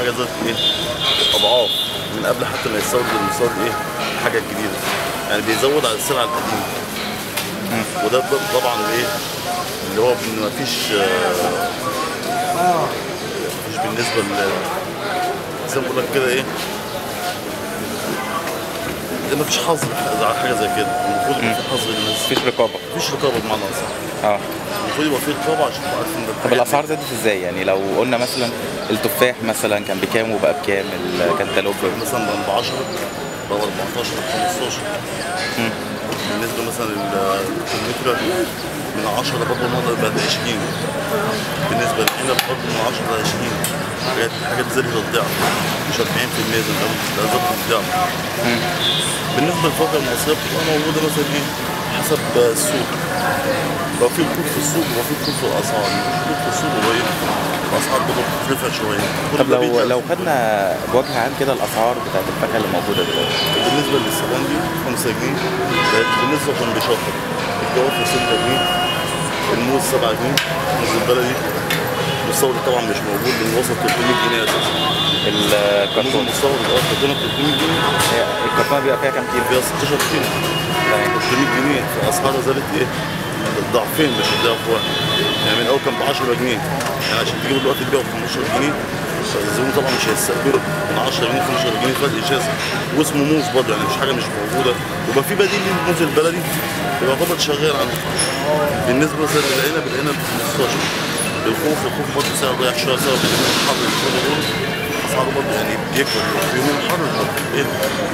حاجه زادت ايه اضعاف من قبل حتى ما يستورد المستورد ايه الحاجه الجديده يعني بيزود على السلعه القديمه وده ط- طبعا ايه اللي هو ان مفيش آه، مفيش بالنسبه ل زي ما بقول لك كده ايه ده مفيش حظر على حاجه زي كده المفروض يبقى في حظر للناس مفيش رقابه مفيش رقابه بمعنى اصح اه المفروض يبقى في رقابه عشان تعرف ان طب الحاجات الاسعار زادت ازاي يعني لو قلنا مثلا التفاح مثلا كان بكام وبقى بكام الكنتالوب دي مثلا ب 10 ب 14 ب 15 بالنسبه مثلا للكمثرى من 10 برضه النهارده بقت 20 بالنسبه للعنب برضه من 10 ل 20 حاجات حاجات زادت الضعف مش 40% زي ما قلت، لا زادت الضعف بالنسبه للفاكهه المصريه بتبقى موجوده مثلا ايه حسب السوق لو في ركود في السوق يبقى في ركود في الاسعار ركود في السوق قريب الاسعار برضه بترتفع شويه كل طب ده لو بيجي- لو خدنا بوجه عام كده الاسعار بتاعت الفاكهه اللي موجوده دلوقتي بالنسبه للسفندي 5 جنيه بقت بالنسبه كان بيشطب الجوافه 6 جنيه الموز 7 جنيه الموز البلدي المستورد طبعا مش موجود لان وصل 300 جنيه اساسا الموز الكرتون المستورد اه كرتونه 300 جنيه هي الكرتونه بيبقى فيها كام كيلو؟ فيها 16 كيلو 300 جنيه فاسعارها زادت ايه؟ ضعفين مش ضعف واحد يعني من الاول كان ب 10 جنيه يعني عشان تجيبه دلوقتي تبيعه ب 15 جنيه الزبون طبعا مش هيستقبله من 10 جنيه 15 جنيه فرق شاسع واسمه موز برضه يعني مش حاجه مش موجوده يبقى في بديل للموز البلدي يبقى فضل شغال عنه بالنسبه مثلا للعنب العنب 15 الخوخ الخوخ برضه سعره ضايع شويه بسبب الحر اللي شويه دول اسعاره برضه يعني بيكبر في يومين الحر برضه ايه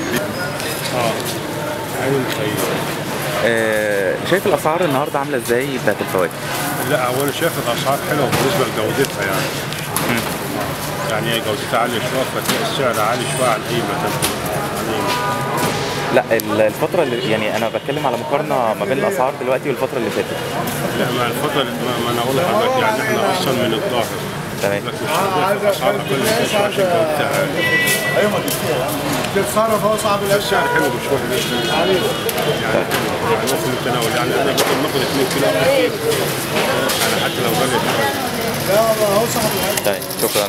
عين الخير آه شايف الاسعار النهارده عامله ازاي بتاعت الفواكه؟ لا هو انا شايف الاسعار حلوه بالنسبه لجودتها يعني يعني هي جودتها عاليه شويه فتلاقي السعر عالي شويه عن اي مكان يعني لا ال- الفتره اللي يعني انا بتكلم على مقارنه ما بين الاسعار دلوقتي والفتره اللي فاتت لا ما الفتره اللي ما ما انا اقول لحضرتك يعني احنا اصلا من الظاهر تمام لكن مش هنلاقي الاسعار اقل من كده عشان جودتها عاليه تتصرف هو صعب السعر حلو مش وحش يعني يعني هو في المتناول يعني انا ممكن ناخد 2 كيلو يعني حتى لو غالي شويه طيب شكرا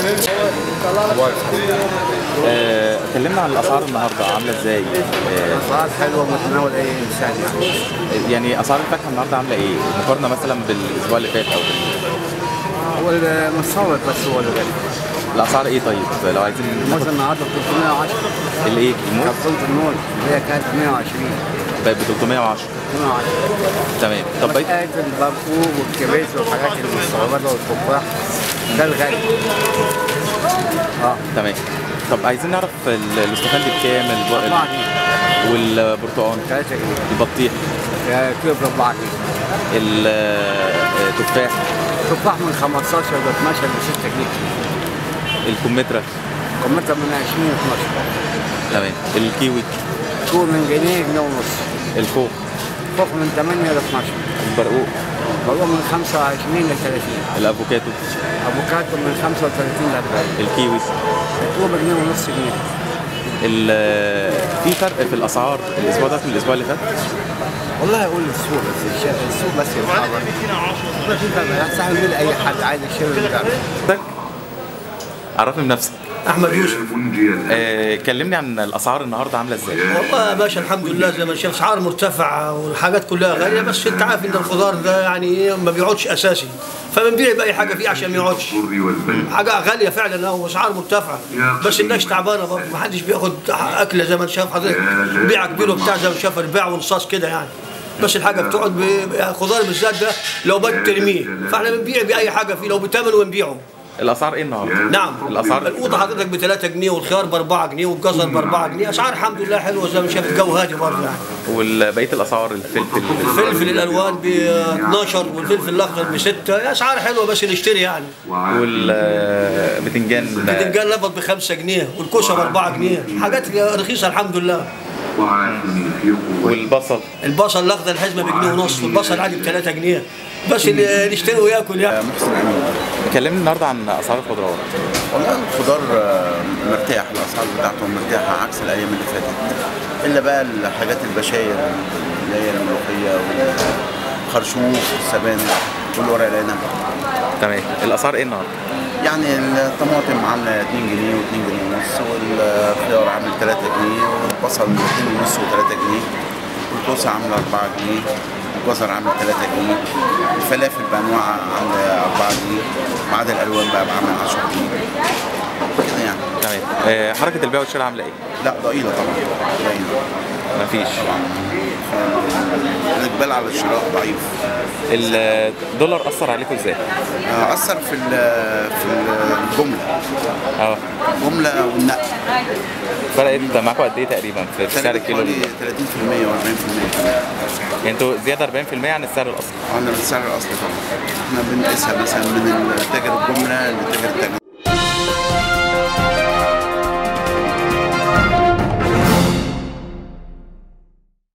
آه اتكلمنا عن الاسعار النهارده عامله ازاي؟ آه اسعار حلوه متناول اي انسان يعني يعني اسعار الفاكهه النهارده عامله ايه؟ مقارنه مثلا بالاسبوع اللي فات او بال... هو المستورد بس هو اللي غالي الاسعار ايه طيب؟ لو عايزين الموز النهارده 310 الايه؟ الموز كرتونه الموز اللي هي كانت 120 بقت ب 310 310 تمام طب بقيت بقيت البرقوق والكبيس والحاجات المستورده والتفاح ده الغالي اه تمام طب عايزين نعرف ال- الاستفندي بكام الب... 4 جنيه والبرتقال 3 جنيه البطيخ يا كيلو ب 4 جنيه التفاح تفاح من 15 ل 12 ل 6 جنيه الكمثرى قيمتها من 20 ل 12 تمام الكيوي كور من جنيه جنيه ونص الخوخ فوق من 8 ل 12 البرقوق بقول من 25 ل 30 الافوكاتو افوكاتو من 35 ل 40 الكيوي الكوبا جنيه ونص جنيه ال- في فرق في الاسعار الاسبوع ده من الاسبوع اللي فات والله اقول السوق بس الش- السوق بس يتحرك ما في فرق يستحمل يقول اي حد عايز يشتري بتاعه عرفني بنفسك احمد يوسف آه، كلمني عن الاسعار النهارده عامله ازاي والله يا باشا الحمد لله زي ما شاف اسعار مرتفعه والحاجات كلها غاليه بس انت عارف ان الخضار ده يعني ايه ما بيقعدش اساسي فبنبيع باي حاجه فيه عشان ما يقعدش حاجه غاليه فعلا او اسعار مرتفعه بس الناس تعبانه برضه ما حدش بياخد اكله زي ما انت شايف حضرتك بيع كبير وبتاع زي ما شاف البيع ونصاص كده يعني بس الحاجه بتقعد ب- الخضار بالذات ده لو بد ترميه فاحنا بنبيع باي حاجه فيه لو بتمن ونبيعه الاسعار ايه النهارده نعم الاسعار القوطه حضرتك ب 3 جنيه والخيار ب 4 جنيه والجزر ب 4 جنيه اسعار الحمد لله حلوه زي ما شايف الجو هادي برضه يعني وبقيه الاسعار الفلفل الفلفل الالوان ب 12 والفلفل الاخضر ب 6 اسعار حلوه بس نشتري يعني والبتنجان البتنجان الابيض ب 5 جنيه والكوسه ب 4 جنيه حاجات رخيصه الحمد لله والبصل البصل الاخضر الحزمه بجنيه ونص والبصل العادي ب 3 جنيه بس اللي نشتري وياكل يعني محسن امين كلمني النهارده عن اسعار الخضروات والله الخضار آه، مرتاح الاسعار بتاعته مرتاحه عكس الايام اللي فاتت الا بقى الحاجات البشاير اللي هي الملوخيه والخرشوف والسبانخ والورق العنب تمام الاسعار ايه النهارده يعني الطماطم عامله 2 جنيه و2 جنيه ونص والخيار عامل 3 جنيه والبصل 2 ونص و3 جنيه والكوسه عامله 4 جنيه الجزر عامل 3 جنيه الفلافل بانواعها عامله 4 جنيه ما عدا الالوان بقى عامل 10 جنيه كده يعني تمام آه، حركه البيع والشراء عامله ايه؟ لا ضئيله طبعا ضئيله مفيش الاقبال على الشراء ضعيف الدولار اثر عليكم ازاي؟ آه، اثر في ال- في الجمله اه الجمله والنقل فرقت معاكم قد ايه تقريبا في في سعر فرقت الكيلو حوالي 30% و40% كمان يعني انتوا زياده 40% عن السعر الاصلي عندنا السعر الاصلي طبعا احنا بنقيسها مثلا من التاجر الجمله لتاجر التجزئه